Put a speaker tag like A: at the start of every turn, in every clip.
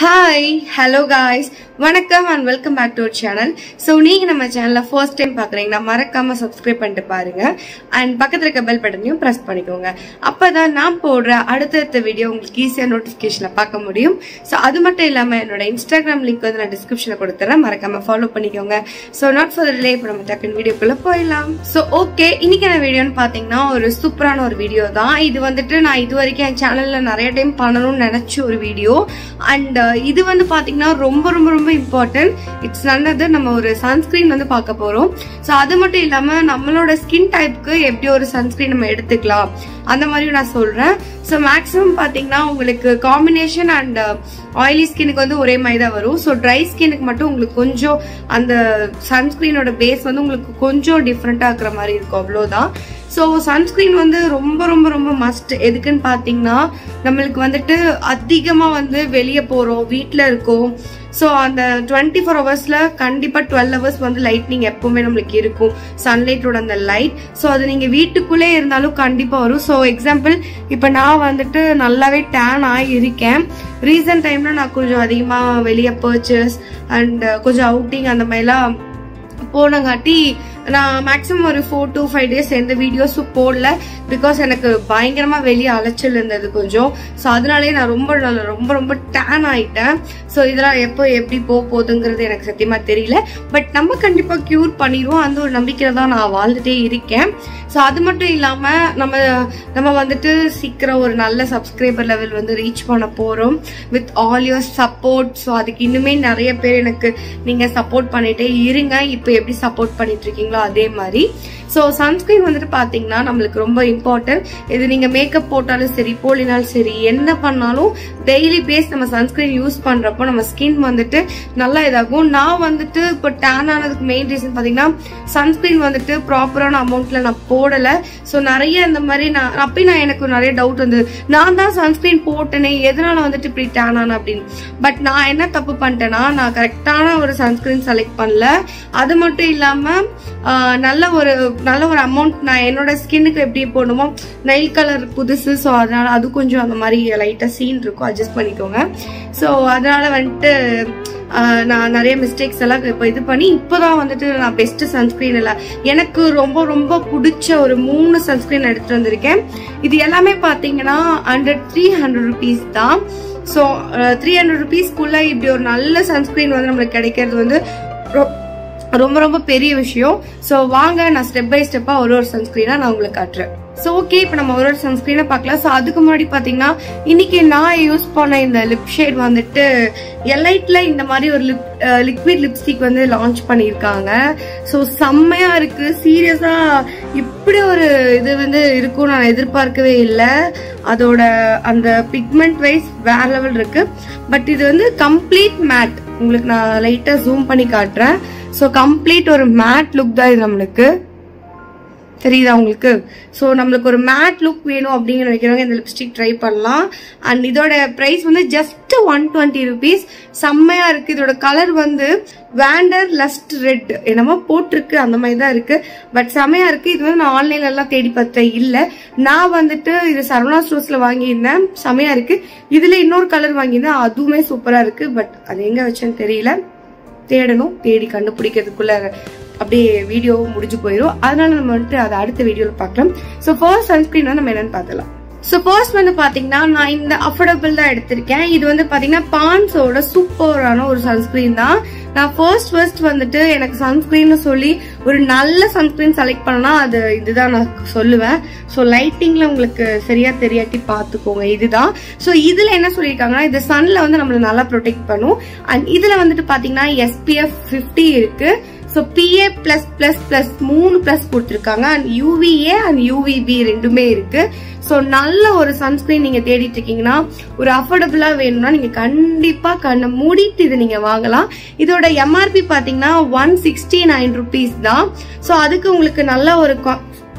A: hi hello guys வணக்கம் and welcome back to our channel so நீங்கள் நம்ம சேனலில் ஃபர்ஸ்ட் டைம் பார்க்குறீங்கன்னா மறக்காமல் சப்ஸ்கிரைப் பண்ணிட்டு பாருங்க அண்ட் பக்கத்தில் இருக்க பெல் பட்டனையும் ப்ரெஸ் பண்ணிக்கோங்க அப்போ தான் நான் போடுற அடுத்தடுத்த வீடியோ உங்களுக்கு ஈஸியாக நோட்டிஃபிகேஷனில் பார்க்க முடியும் ஸோ அது மட்டும் இல்லாமல் என்னோட இன்ஸ்டாகிராம் லிங்க் வந்து நான் டிஸ்கிரிப்ஷனில் கொடுத்துறேன் மறக்காமல் ஃபாலோ பண்ணிக்கோங்க ஸோ நாட் ஃபார் ரிலே இப்போ நம்ம டக்குன்னு வீடியோக்குள்ளே போயிடலாம் ஸோ ஓகே இன்னைக்கான வீடியோன்னு பார்த்தீங்கன்னா ஒரு சூப்பரான ஒரு வீடியோ தான் இது வந்துட்டு நான் இது வரைக்கும் என் சேனலில் நிறைய டைம் பண்ணணும்னு நினச்ச ஒரு வீடியோ அண்ட் இது வந்து பாத்தீங்கன்னா ரொம்ப ரொம்ப ரொம்ப இம்பார்ட்டன்ட் இட்ஸ் நல்லது நம்ம ஒரு சன்ஸ்கிரீன் வந்து பார்க்க போறோம் ஸோ அது மட்டும் இல்லாம நம்மளோட ஸ்கின் டைப்க்கு எப்படி ஒரு சன்ஸ்கிரீன் நம்ம எடுத்துக்கலாம் அந்த மாதிரியும் நான் சொல்றேன் ஸோ மேக்ஸிமம் பாத்தீங்கன்னா உங்களுக்கு காம்பினேஷன் அண்ட் ஆயிலி ஸ்கினுக்கு வந்து ஒரே மாதிரி தான் வரும் ஸோ ட்ரை ஸ்கினுக்கு மட்டும் உங்களுக்கு கொஞ்சம் அந்த சன்ஸ்கிரீனோட பேஸ் வந்து உங்களுக்கு கொஞ்சம் டிஃப்ரெண்டா இருக்கிற மாதிரி இருக்கும் அவ்வளோதான் ஸோ சன்ஸ்கிரீன் வந்து ரொம்ப ரொம்ப ரொம்ப மஸ்ட் எதுக்குன்னு பார்த்தீங்கன்னா நம்மளுக்கு வந்துட்டு அதிகமாக வந்து வெளியே போகிறோம் வீட்டில் இருக்கோம் ஸோ அந்த டுவெண்ட்டி ஃபோர் ஹவர்ஸில் கண்டிப்பாக டுவெல் ஹவர்ஸ் வந்து லைட்னிங் எப்பவுமே நம்மளுக்கு இருக்கும் சன்லைட்டோட அந்த லைட் ஸோ அது நீங்கள் வீட்டுக்குள்ளே இருந்தாலும் கண்டிப்பாக வரும் ஸோ எக்ஸாம்பிள் இப்போ நான் வந்துட்டு நல்லாவே டேன் ஆகி இருக்கேன் ரீசன்ட் டைமில் நான் கொஞ்சம் அதிகமாக வெளியே பர்ச்சேஸ் அண்ட் கொஞ்சம் அவுட்டிங் அந்த மாதிரிலாம் போனங்காட்டி நான் மேக்ஸிமம் ஒரு ஃபோர் டு ஃபைவ் டேஸ் எந்த வீடியோஸும் போடல பிகாஸ் எனக்கு பயங்கரமா வெளியே அலைச்சல் இருந்தது கொஞ்சம் ஸோ அதனாலே நான் ரொம்ப நல்ல- ரொம்ப ரொம்ப டேன் ஆயிட்டேன் ஸோ இதெல்லாம் எப்போ எப்படி போக போகுதுங்கிறது எனக்கு சத்தியமா தெரியல பட் நம்ம கண்டிப்பா கியூர் பண்ணிடுவோம் அந்த ஒரு நம்பிக்கையில தான் நான் வாழ்ந்துட்டே இருக்கேன் ஸோ அது மட்டும் இல்லாம நம்ம நம்ம வந்துட்டு சீக்கிரம் ஒரு நல்ல சப்ஸ்கிரைபர் லெவல் வந்து ரீச் பண்ண போறோம் with all your support so அதுக்கு இன்னுமே நிறைய பேர் எனக்கு நீங்க சப்போர்ட் பண்ணிட்டே இருங்க இப்போ எப்படி சப்போர்ட் பண்ணிட்டு இருக்கீங்களோ அதே மாதிரி ஸோ சன்ஸ்கிரீன் வந்துட்டு பார்த்தீங்கன்னா நம்மளுக்கு ரொம்ப இம்பார்ட்டன்ட் இது நீங்கள் மேக்கப் போட்டாலும் சரி போலினாலும் சரி என்ன பண்ணாலும் டெய்லி பேஸ் நம்ம சன்ஸ்கிரீன் யூஸ் பண்ணுறப்போ நம்ம ஸ்கின் வந்துட்டு நல்லா இதாகும் நான் வந்துட்டு இப்போ டேன் ஆனதுக்கு மெயின் ரீசன் பார்த்தீங்கன்னா சன்ஸ்கிரீன் வந்துட்டு ப்ராப்பரான அமௌண்ட்டில் நான் போடலை ஸோ நிறைய இந்த மாதிரி நான் அப்பயும் நான் எனக்கு நிறைய டவுட் வந்தது நான் தான் சன்ஸ்கிரீன் போட்டேனே எதனால வந்துட்டு இப்படி டேன் ஆன அப்படின்னு பட் நான் என்ன தப்பு பண்ணிட்டேன்னா நான் கரெக்டான ஒரு சன்ஸ்கிரீன் செலக்ட் பண்ணல அது மட்டும் இல்லாமல் நல்ல ஒரு நல்ல ஒரு அமௌண்ட் நான் என்னோட ஸ்கின்னுக்கு எப்படி போடணுமோ நெயில் கலர் புதுசு ஸோ அதனால அது கொஞ்சம் அந்த மாதிரி லைட்டாக சீன் இருக்கும் அட்ஜஸ்ட் பண்ணிக்கோங்க ஸோ அதனால வந்துட்டு ஆஹ், நான் நிறைய மிஸ்டேக்ஸ் எல்லாம் இப்போ இது பண்ணி இப்போதான் வந்துட்டு நான் பெஸ்ட் சன்ஸ்கிரீன் எல்லாம் எனக்கு ரொம்ப ரொம்ப பிடிச்ச ஒரு மூணு சன்ஸ்கிரீன் எடுத்துட்டு வந்திருக்கேன் இது எல்லாமே பார்த்தீங்கன்னா ஹண்ட்ரட் த்ரீ ஹண்ட்ரட் ருபீஸ் தான் ஸோ த்ரீ ஹண்ட்ரட் ருபீஸ்க்குள்ள இப்படி ஒரு நல்ல சன்ஸ்கிரீன் வந்து நம்மளுக்கு கிடைக்கிறது வந்து ரொ- ரொம்ப ரொம்ப பெரிய விஷயம் ஸோ வாங்க நான் ஸ்டெப் பை ஸ்டெப்பா ஒரு ஒரு சன்ஸ்கிரீனா நான் உங்களுக்கு காட்டுறேன் ஸோ ஓகே இப்போ நம்ம ஒரு ஒரு சன்ஸ்கிரீனை பார்க்கலாம் ஸோ அதுக்கு முன்னாடி பார்த்தீங்கன்னா இன்னைக்கு நான் யூஸ் பண்ண இந்த லிப் ஷேட் வந்துட்டு எலைட்ல இந்த மாதிரி ஒரு லிப் லிக்விட் லிப்ஸ்டிக் வந்து லான்ச் பண்ணியிருக்காங்க ஸோ செம்மையா இருக்கு சீரியஸா இப்படி ஒரு இது வந்து இருக்கும் நான் எதிர்பார்க்கவே இல்லை அதோட அந்த பிக்மெண்ட் வைஸ் வேற லெவல் இருக்கு பட் இது வந்து கம்ப்ளீட் மேட் உங்களுக்கு நான் லைட்டா ஜூம் பண்ணி காட்டுறேன் ஸோ கம்ப்ளீட் ஒரு மேட் லுக் தான் இது நம்மளுக்கு தெரியுதா உங்களுக்கு ஸோ நம்மளுக்கு ஒரு மேட் லுக் வேணும் அப்படிங்கிற நினைக்கிறவங்க இந்த லிப்ஸ்டிக் ட்ரை பண்ணலாம் அண்ட் இதோட ப்ரைஸ் வந்து ஜஸ்ட் ஒன் டுவெண்ட்டி ருபீஸ் செம்மையா இருக்கு இதோட கலர் வந்து வேண்டர் லஸ்ட் ரெட் என்னமோ போட்டிருக்கு அந்த மாதிரி தான் இருக்கு பட் செம்மையா இருக்கு இது வந்து நான் ஆன்லைன்ல எல்லாம் தேடி பார்த்தேன் இல்ல நான் வந்துட்டு இது சரவணா ஸ்டோர்ஸ்ல வாங்கியிருந்தேன் செம்மையா இருக்கு இதுல இன்னொரு கலர் வாங்கியிருந்தேன் அதுவுமே சூப்பரா இருக்கு பட் அது எங்க வச்சேன்னு தெரியல தேடணும் தேடி கண்டுபிடிக்கிறதுக்குள்ள அப்படியே வீடியோ முடிஞ்சு போயிடும் அதனால நம்ம வந்துட்டு அதை அடுத்த வீடியோல பார்க்கலாம் ஸோ ஃபர்ஸ்ட் சன்ஸ்கிரீன் வந்து நம்ம என்னன்னு பார்த்தலாம் ஸோ ஃபர்ஸ்ட் வந்து பாத்தீங்கன்னா நான் இந்த அஃபோர்டபுள் தான் எடுத்திருக்கேன் இது வந்து பாத்தீங்கன்னா பான்ஸோட சூப்பரான ஒரு சன்ஸ்கிரீன் தான் நான் ஃபர்ஸ்ட் ஃபர்ஸ்ட் வந்துட்டு எனக்கு சன்ஸ்கிரீன் சொல்லி ஒரு நல்ல சன்ஸ்கிரீன் செலக்ட் பண்ணனா அது இதுதான் நான் சொல்லுவேன் ஸோ லைட்டிங்ல உங்களுக்கு சரியா தெரியாட்டி பார்த்துக்கோங்க இதுதான் ஸோ இதுல என்ன சொல்லியிருக்காங்கன்னா இது சன்ல வந்து நம்மள நல்லா ப்ரொடெக்ட் பண்ணும் அண்ட் இதுல வந்துட்டு பாத்தீங்கன்னா எஸ்பிஎஃப் 50 இருக்கு so P A plus plus plus மூணு பிளஸ் கொடுத்துருக்காங்க அண்ட் யூவிஏ அண்ட் யூவிபி ரெண்டுமே இருக்கு ஸோ நல்ல ஒரு சன்ஸ்கிரீன் நீங்க தேடிட்டு இருக்கீங்கன்னா ஒரு அஃபோர்டபுளா வேணும்னா நீங்க கண்டிப்பா கண்ணை மூடிட்டு இதை நீங்க வாங்கலாம் இதோட எம்ஆர்பி பாத்தீங்கன்னா ஒன் சிக்ஸ்டி நைன் ருபீஸ் தான் ஸோ அதுக்கு உங்களுக்கு நல்ல ஒரு co-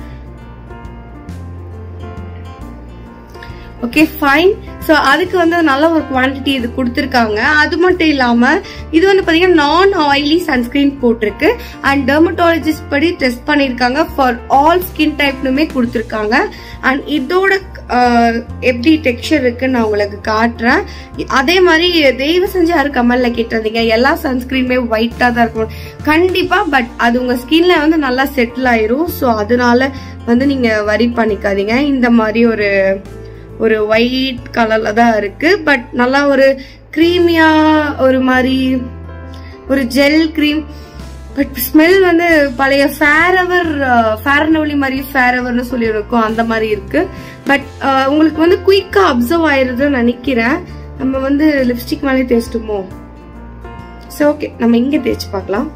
A: ஓகே ஃபைன் ஸோ அதுக்கு வந்து நல்ல ஒரு குவாண்டிட்டி இது கொடுத்துருக்காங்க அது மட்டும் இல்லாம இது வந்து பாத்தீங்கன்னா நான் ஆயிலி சன்ஸ்கிரீன் போட்டிருக்கு அண்ட் டெர்மட்டாலஜிஸ்ட் படி டெஸ்ட் பண்ணியிருக்காங்க ஃபார் ஆல் ஸ்கின் டைப்னுமே கொடுத்துருக்காங்க அண்ட் இதோட ஆஹ், எப்படி டெக்ஸ்சர் இருக்குன்னு நான் உங்களுக்கு காட்டுறேன் அதே மாதிரி தயவு செஞ்சு யாரும் கமல்ல கேட்டுறீங்க எல்லா சன்ஸ்கிரீனுமே ஒயிட்டா தான் இருக்கும் கண்டிப்பா பட் அது உங்க ஸ்கின்ல வந்து நல்லா செட்டில் ஆயிரும் ஸோ அதனால வந்து நீங்க வரி பண்ணிக்காதீங்க இந்த மாதிரி ஒரு ஒரு ஒயிட் கலர்ல தான் இருக்கு பட் நல்லா ஒரு க்ரீமியா ஒரு மாதிரி ஒரு ஜெல் க்ரீம் பட் ஸ்மெல் வந்து பழைய ஃபேரவர் ஃபேரனவலி மாதிரி ஃபேரவர்னு சொல்லி இருக்கும் அந்த மாதிரி இருக்கு பட் உங்களுக்கு வந்து குயிக்கா அப்சர்வ் ஆயிருதுன்னு நினைக்கிறேன் நம்ம வந்து லிப்ஸ்டிக் மேலே தேய்ச்சிட்டுமோ சரி ஓகே நம்ம இங்க தேய்ச்சி பார்க்கலாம்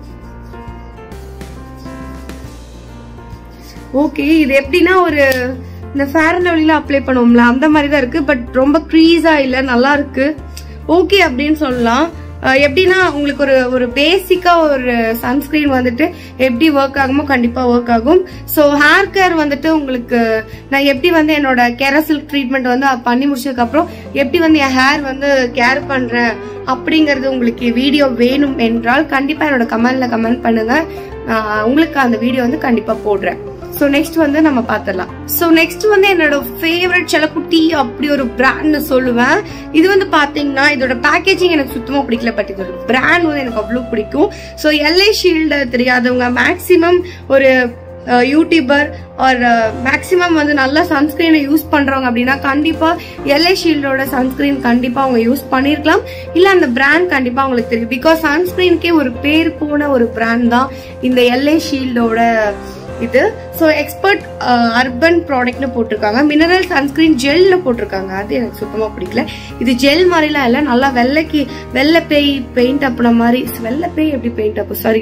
A: ஓகே இது எப்படின்னா ஒரு இந்த ஃபேர் அண்ட் லவ்லில அப்ளை பண்ணுவோம்ல அந்த மாதிரி தான் இருக்கு பட் ரொம்ப க்ரீஸா இல்ல நல்லா இருக்கு ஓகே அப்படின்னு சொல்லலாம் அஹ் எப்படின்னா உங்களுக்கு ஒரு ஒரு பேசிக்கா ஒரு சன்ஸ்கிரீன் வந்துட்டு எப்படி ஒர்க் ஆகுமோ கண்டிப்பா ஒர்க் ஆகும் ஸோ ஹேர் கேர் வந்துட்டு உங்களுக்கு நான் எப்படி வந்து என்னோட கெரசில் ட்ரீட்மெண்ட் வந்து பண்ணி முடிச்சதுக்கு அப்புறம் எப்படி வந்து என் ஹேர் வந்து கேர் பண்றேன் அப்படிங்கறது உங்களுக்கு வீடியோ வேணும் என்றால் கண்டிப்பா என்னோட கமெண்ட்ல கமெண்ட் பண்ணுங்க நான் உங்களுக்கு அந்த வீடியோ வந்து கண்டிப்பா போடுறேன் ஸோ நெக்ஸ்ட் வந்து நம்ம பார்த்துடலாம் ஸோ நெக்ஸ்ட் வந்து என்னோட ஃபேவரட் செலக்குட்டி அப்படி ஒரு பிராண்ட்னு சொல்லுவேன் இது வந்து பாத்தீங்கன்னா இதோட பேக்கேஜிங் எனக்கு சுத்தமா பிடிக்கல பட் இதோட பிராண்ட் வந்து எனக்கு அவ்வளோ பிடிக்கும் ஸோ எல்ஐ ஷீல்டு தெரியாதவங்க மேக்சிமம் ஒரு யூடியூபர் ஆர் மேக்ஸிமம் வந்து நல்ல சன்ஸ்கிரீனை யூஸ் பண்றவங்க அப்படின்னா கண்டிப்பா எல்ஐ ஷீல்டோட சன்ஸ்கிரீன் கண்டிப்பா அவங்க யூஸ் பண்ணிருக்கலாம் இல்ல அந்த பிராண்ட் கண்டிப்பா அவங்களுக்கு தெரியும் பிகாஸ் சன்ஸ்கிரீனுக்கே ஒரு பேர் போன ஒரு பிராண்ட் தான் இந்த எல்ஐ ஷீல்டோட இது ஸோ எக்ஸ்பர்ட் அர்பன் ப்ராடக்ட்னு போட்டிருக்காங்க மினரல் சன்ஸ்கிரீன் ஜெல்ல போட்டிருக்காங்க அது எனக்கு சுத்தமாக பிடிக்கல இது ஜெல் மாதிரிலாம் இல்லை நல்லா வெள்ளைக்கு வெள்ளை பேய் பெயிண்ட் அப்புன மாதிரி வெள்ளை பேய் எப்படி பெயிண்ட் அப்பு சாரி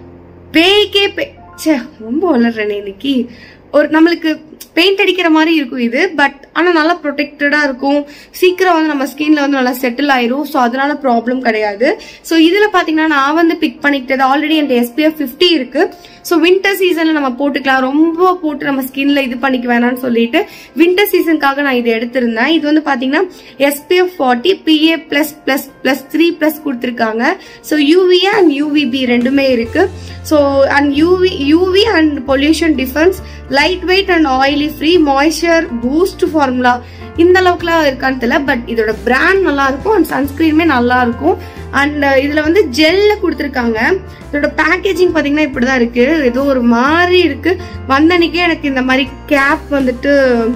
A: பேய்க்கே பே ச்சே ரொம்ப வளர்றேனே இன்னைக்கு ஒரு நம்மளுக்கு பெயிண்ட் அடிக்கிற மாதிரி இருக்கும் இது பட் ஆனால் நல்லா ப்ரொடெக்டடாக இருக்கும் சீக்கிரம் வந்து நம்ம ஸ்கின்ல வந்து நல்லா செட்டில் ஆயிரும் ஸோ அதனால ப்ராப்ளம் கிடையாது ஸோ இதில் பார்த்தீங்கன்னா நான் வந்து பிக் பண்ணிக்கிட்டது ஆல்ரெடி என் எஸ்பிஎஃப் ஃபிஃப்டி இருக்கு ஸோ வின்டர் சீசனில் நம்ம போட்டுக்கலாம் ரொம்ப போட்டு நம்ம ஸ்கின்ல இது பண்ணிக்க வேணாம்னு சொல்லிட்டு வின்டர் சீசனுக்காக நான் இது எடுத்திருந்தேன் இது வந்து பார்த்தீங்கன்னா S P F forty P A plus plus plus three plus கொடுத்துருக்காங்க ஸோ யூவி அண்ட் யூவிபி ரெண்டுமே இருக்கு so and U V U V and pollution defence light weight and oily free moisture boost formula இந்த அளவுக்குலாம் இருக்கான்னு தெரியல பட் இதோட பிராண்ட் நல்லா இருக்கும் அண்ட் சன்ஸ்கிரீனுமே நல்லா இருக்கும் அண்ட் இதுல வந்து ஜெல்ல கொடுத்துருக்காங்க இதோட பேக்கேஜிங் பாத்தீங்கன்னா இப்படிதான் இருக்கு ஏதோ ஒரு மாதிரி இருக்கு வந்த அன்னைக்கே எனக்கு இந்த மாதிரி கேப் வந்துட்டு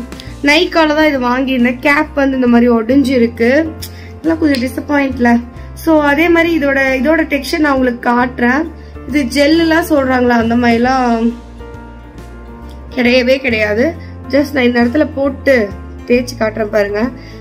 A: நைக்கால தான் இது வாங்கியிருந்தேன் கேப் வந்து இந்த மாதிரி ஒடிஞ்சு இருக்கு இதெல்லாம் கொஞ்சம் டிசப்பாயிண்ட்ல ஸோ அதே மாதிரி இதோட இதோட டெக்ஸ்டர் நான் உங்களுக்கு காட்டுறேன் இது ஜெல்லாம் சொல்றாங்களா அந்த மாதிரிலாம் கிடையவே கிடையாது ஜஸ்ட் நான் இந்த இடத்துல போட்டு தேய்ச்சி காட்டுறேன் பாருங்க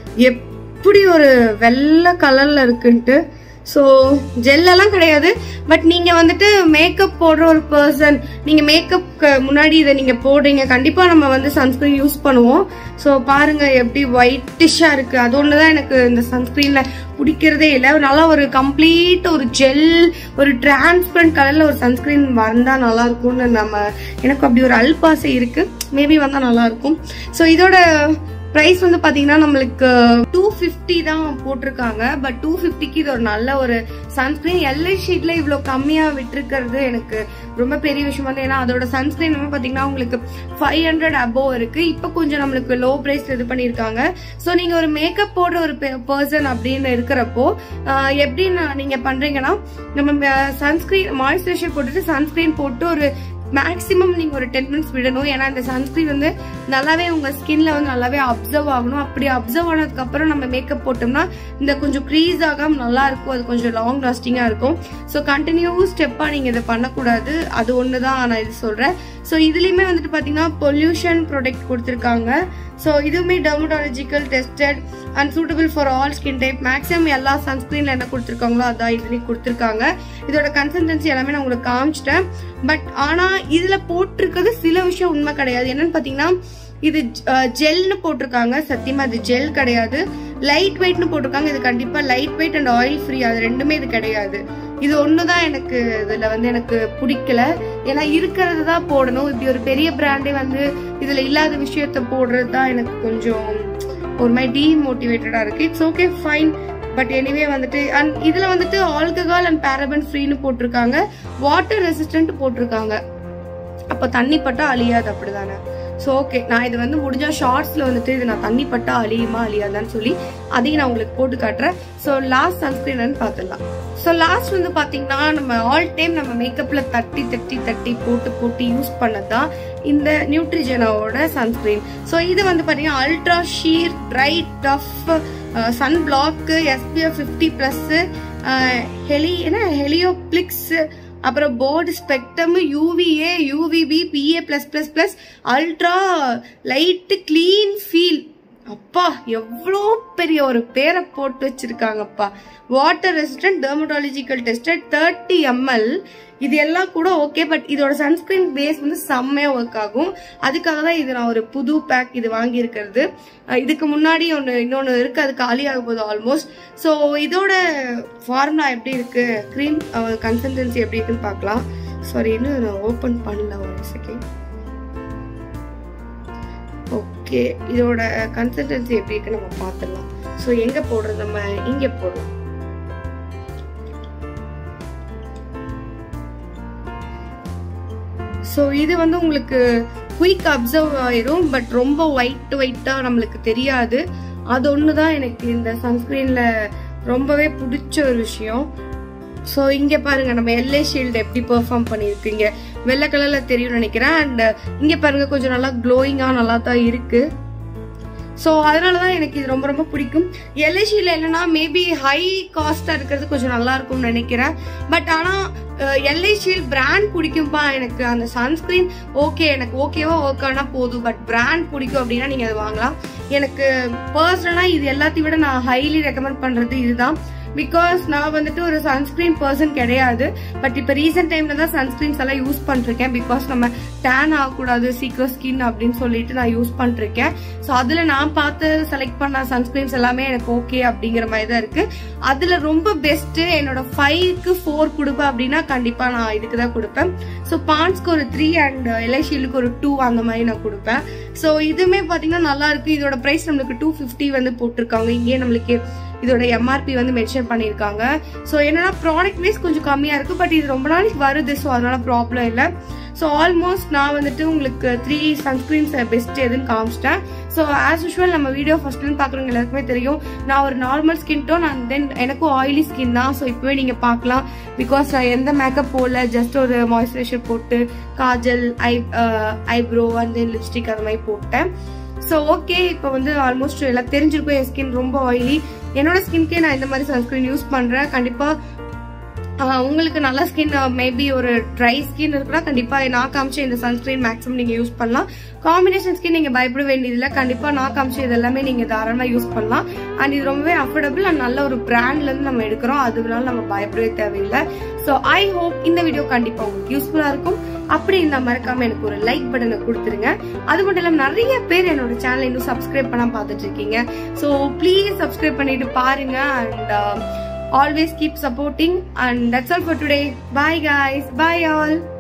A: எப்படி ஒரு வெள்ளை கலர்ல இருக்குன்ட்டு ஸோ ஜெல்லெல்லாம் கிடையாது பட் நீங்க வந்துட்டு மேக்கப் போடுற ஒரு பர்சன் நீங்க மேக்கப்க்கு முன்னாடி இதை நீங்க போடுறீங்க கண்டிப்பா நம்ம வந்து சன்ஸ்கிரீன் யூஸ் பண்ணுவோம் ஸோ பாருங்க எப்படி ஒயிட்டிஷா இருக்கு அது ஒண்ணுதான் எனக்கு இந்த சன்ஸ்கிரீன்ல பிடிக்கிறதே இல்லை நல்லா ஒரு கம்ப்ளீட் ஒரு ஜெல் ஒரு டிரான்ஸ்பரண்ட் கலர்ல ஒரு சன்ஸ்கிரீன் வந்தா நல்லா இருக்கும்னு நம்ம எனக்கு அப்படி ஒரு அல்பாசை இருக்கு மேபி வந்தா நல்லா இருக்கும் ஸோ இதோட ப்ரைஸ் வந்து பாத்தீங்கன்னா நம்மளுக்கு டூ ஃபிஃப்டி தான் போட்டிருக்காங்க பட் டூ ஃபிஃப்டிக்கு இது ஒரு நல்ல ஒரு சன்ஸ்கிரீன் எல்ஐ ஷீட்ல இவ்வளோ கம்மியா விட்டுருக்கிறது எனக்கு ரொம்ப பெரிய விஷயம் வந்து ஏன்னா அதோட சன்ஸ்கிரீன் வந்து பாத்தீங்கன்னா உங்களுக்கு ஃபைவ் ஹண்ட்ரட் அபோவ் இருக்கு இப்போ கொஞ்சம் நம்மளுக்கு லோ பிரைஸ் இது பண்ணியிருக்காங்க ஸோ நீங்க ஒரு மேக்கப் போடுற ஒரு பர்சன் அப்படின்னு இருக்கிறப்போ ஆஹ், எப்படி நான் நீங்க பண்றீங்கன்னா நம்ம சன்ஸ்கிரீன் மாய்ஸ்சரைசர் போட்டுட்டு சன்ஸ்கிரீன் போட்டு ஒரு மேக்ஸிமம் நீங்க ஒரு டென் மினிட்ஸ் விடணும் ஏன்னா இந்த சன்ஸ்கிரீன் வந்து நல்லாவே உங்க ஸ்கின்ல வந்து நல்லாவே அப்சர்வ் ஆகணும் அப்படி அப்சர்வ் ஆனதுக்கு அப்புறம் நம்ம மேக்கப் போட்டோம்னா இந்த கொஞ்சம் க்ரீஸ் ஆகாம நல்லா இருக்கும் அது கொஞ்சம் லாங் லாஸ்டிங்கா இருக்கும் ஸோ கண்டினியூ ஸ்டெப்பா நீங்க இதை பண்ணக்கூடாது அது ஒண்ணுதான் நான் இது சொல்றேன் ஸோ இதுலயுமே வந்துட்டு பாத்தீங்கன்னா பொல்யூஷன் ப்ராடக்ட் கொடுத்துருக்காங்க ஸோ இதுவுமே dermatological tested and suitable for all skin type maximum எல்லா சன்ஸ்கிரீன்ல என்ன கொடுத்துருக்காங்களோ அதான் இதுலயும் கொடுத்துருக்காங்க இதோட கன்சிஸ்டன்சி எல்லாமே நான் உங்களுக்கு காமிச்சிட்டேன் பட் ஆனா இதுல போட்டிருக்கிறது சில விஷயம் உண்மை கிடையாது என்னன்னு பாத்தீங்கன்னா இது ஜெல்னு போட்டிருக்காங்க சத்தியமா இது ஜெல் கிடையாது லைட் வெயிட்னு போட்டிருக்காங்க இது கண்டிப்பா light weight and oil free அது ரெண்டுமே இது கிடையாது இது ஒண்ணுதான் எனக்கு இதுல வந்து எனக்கு பிடிக்கல ஏன்னா இருக்கிறது தான் போடணும் இப்படி ஒரு பெரிய பிராண்டே வந்து இதுல இல்லாத விஷயத்த போடுறது தான் எனக்கு கொஞ்சம் ஒரு மாதிரி டீமோட்டிவேட்டடா இருக்கு it's okay fine but anyway வந்துட்டு அண்ட் இதுல வந்துட்டு ஆல்கஹால் அண்ட் பேரபன் ஃப்ரீன்னு போட்டிருக்காங்க வாட்டர் ரெசிஸ்டன்ட் போட்டிருக்காங்க அப்போ தண்ணி பட்டா அழியாது அப்படிதானே ஸோ ஓகே நான் இது வந்து முடிஞ்சா ஷார்ட்ஸ்ல வந்துட்டு இது நான் தண்ணி பட்டா அழியுமா அழியாதான்னு சொல்லி அதையும் நான் உங்களுக்கு போட்டு காட்டுறேன் ஸோ லாஸ்ட் சன்ஸ்கிரீன் பார்த்துடலாம் ஸோ லாஸ்ட் வந்து பார்த்தீங்கன்னா நம்ம ஆல் டைம் நம்ம மேக்கப்பில் தட்டி தட்டி தட்டி போட்டு போட்டு யூஸ் பண்ணது தான் இந்த நியூட்ரிஜெனாவோட சன்ஸ்கிரீன் ஸோ இது வந்து பார்த்தீங்கன்னா ultra sheer bright tough sun block S P F fifty plus ஹெலி என்ன ஹெலியோப்ளிக்ஸ் அப்புறம் broad spectrum U V A U V B P A plus plus plus ultra light clean feel அப்பா எவ்வளோ பெரிய ஒரு பேரை போட்டு வச்சிருக்காங்கப்பா water resistant dermatological tested thirty M L இது எல்லாம் கூட ஓகே பட் இதோட சன்ஸ்கிரீன் பேஸ் வந்து செம்மையா ஒர்க் ஆகும் அதுக்காக தான் இது நான் ஒரு புது பேக் இது வாங்கியிருக்கிறது அஹ் இதுக்கு முன்னாடி ஒன்று இன்னொன்று இருக்கு அது காலியாக போகுது ஆல்மோஸ்ட் ஸோ இதோட ஃபார்முலா எப்படி இருக்கு க்ரீம் கன்சிஸ்டன்சி எப்படி இருக்குன்னு பார்க்கலாம் சாரி இன்னும் நான் ஓப்பன் பண்ணல ஒரு செகண்ட் ஓகே இதோட கன்சிஸ்டன்சி எப்படி இருக்கு நம்ம பார்த்துடலாம் ஸோ எங்க போடுறது நம்ம இங்க போடுறோம் ஸோ இது வந்து உங்களுக்கு குயிக் அப்சர்வ் ஆயிரும் பட் ரொம்ப ஒயிட் ஒயிட்டா நம்மளுக்கு தெரியாது அது ஒன்று தான் எனக்கு இந்த சன்ஸ்கிரீன்ல ரொம்பவே பிடிச்ச ஒரு விஷயம் ஸோ இங்கே பாருங்க நம்ம எல்ஏ ஷீல்டு எப்படி பெர்ஃபார்ம் பண்ணியிருக்கீங்க வெள்ளை கலர்ல தெரியும்னு நினைக்கிறேன் அண்ட் இங்கே பாருங்க கொஞ்சம் நல்லா க்ளோயிங்காக நல்லா தான் இருக்கு ஸோ அதனால தான் எனக்கு இது ரொம்ப ரொம்ப பிடிக்கும் எல்ஐசியில் என்னன்னா மேபி ஹை காஸ்டாக இருக்கிறது கொஞ்சம் நல்லா இருக்கும்னு நினைக்கிறேன் பட் ஆனால் எல்ஐசியில் பிராண்ட் பிடிக்கும்பா எனக்கு அந்த சன்ஸ்கிரீன் ஓகே எனக்கு ஓகேவா ஒர்க் ஆனால் போதும் பட் பிராண்ட் பிடிக்கும் அப்படின்னா நீங்கள் அதை வாங்கலாம் எனக்கு பர்சனலாக இது எல்லாத்தையும் விட நான் ஹைலி ரெக்கமெண்ட் பண்ணுறது இதுதான் பிகாஸ் நான் வந்துட்டு ஒரு சன்ஸ்கிரீன் பர்சன் கிடையாது பட் இப்போ ரீசெண்ட் டைம்ல தான் சன்ஸ்கிரீன்ஸ் எல்லாம் யூஸ் பண்ணிருக்கேன் பிகாஸ் நம்ம டேன் ஆகக்கூடாது சீக்கிரம் ஸ்கின் அப்படின்னு சொல்லிட்டு நான் யூஸ் பண்ணிருக்கேன் ஸோ அதில் நான் பார்த்து செலக்ட் பண்ண சன்ஸ்கிரீன்ஸ் எல்லாமே எனக்கு ஓகே அப்படிங்கிற மாதிரி தான் இருக்கு அதில் ரொம்ப பெஸ்ட் என்னோட ஃபைவ்க்கு ஃபோர் கொடுப்பேன் அப்படின்னா கண்டிப்பாக நான் இதுக்கு தான் கொடுப்பேன் ஸோ பான்ஸ்க்கு ஒரு த்ரீ அண்ட் எல்ஐஷீலுக்கு ஒரு டூ அந்த மாதிரி நான் கொடுப்பேன் ஸோ இதுவுமே பார்த்தீங்கன்னா நல்லா இருக்கு இதோட ப்ரைஸ் நம்மளுக்கு டூ ஃபிஃப்டி வந்து போட்டிருக்காங்க இங்கேயே நம்மளுக்கு இதோட எம்ஆர்பி வந்து மென்ஷன் பண்ணியிருக்காங்க ஸோ என்னன்னா ப்ராடக்ட் வைஸ் கொஞ்சம் கம்மியாக இருக்குது பட் இது ரொம்ப நாளைக்கு வருது ஸோ அதனால ப்ராப்ளம் இல்லை ஸோ ஆல்மோஸ்ட் நான் வந்துட்டு உங்களுக்கு த்ரீ சன்ஸ்கிரீன்ஸ் பெஸ்ட் எதுன்னு காமிச்சிட்டேன் ஸோ ஆஸ் யூஷுவல் நம்ம வீடியோ ஃபர்ஸ்ட்லேருந்து பார்க்குறவங்க எல்லாருக்குமே தெரியும் நான் ஒரு normal skin tone and then எனக்கும் ஆயிலி ஸ்கின் தான் ஸோ இப்போவே நீங்கள் பார்க்கலாம் பிகாஸ் நான் எந்த மேக்கப் போடல ஜஸ்ட் ஒரு மாய்ஸ்சரைசர் போட்டு kajal eye eyebrow and then lipstick அந்த மாதிரி போட்டேன் ஸோ ஓகே இப்போ வந்து ஆல்மோஸ்ட் எல்லாம் தெரிஞ்சிருக்கும் என் ஸ்கின் ரொம்ப ஆயிலி என்னோட ஸ்கின்கே நான் இந்த மாதிரி சன்ஸ்கிரீன் யூஸ் பண்றேன் கண்டிப்பா ஆஹ் உங்களுக்கு நல்ல ஸ்கின் மேபி ஒரு ட்ரை ஸ்கின் இருக்குன்னா கண்டிப்பா நான் காமிச்ச இந்த சன்ஸ்கிரீன் மேக்ஸிமம் நீங்க யூஸ் பண்ணலாம் காம்பினேஷன் ஸ்கின் நீங்க பயப்பட வேண்டியதில்லை கண்டிப்பா நான் காமிச்ச இது எல்லாமே நீங்க தாராளமா யூஸ் பண்ணலாம் அண்ட் இது ரொம்பவே அஃபோர்டபுள் அண்ட் நல்ல ஒரு பிராண்ட்ல இருந்து நம்ம எடுக்கிறோம் அதனால நம்ம பயப்படவே தேவையில்லை ஸோ ஐ ஹோப் இந்த வீடியோ கண்டிப்பா உங்களுக்கு யூஸ்ஃபுல்லா இருக்கும் அப்படி இருந்தா மறக்காம எனக்கு ஒரு லைக் பட்டனை கொடுத்துருங்க அது மட்டும் இல்லாம நிறைய பேர் என்னோட சேனல் இன்னும் சப்ஸ்கிரைப் பண்ணாம பார்த்துட்டு இருக்கீங்க ஸோ ப்ளீஸ் சப்ஸ்கிரைப் பண்ணிட்டு பாருங்க and always keep supporting and that's all for today bye guys bye all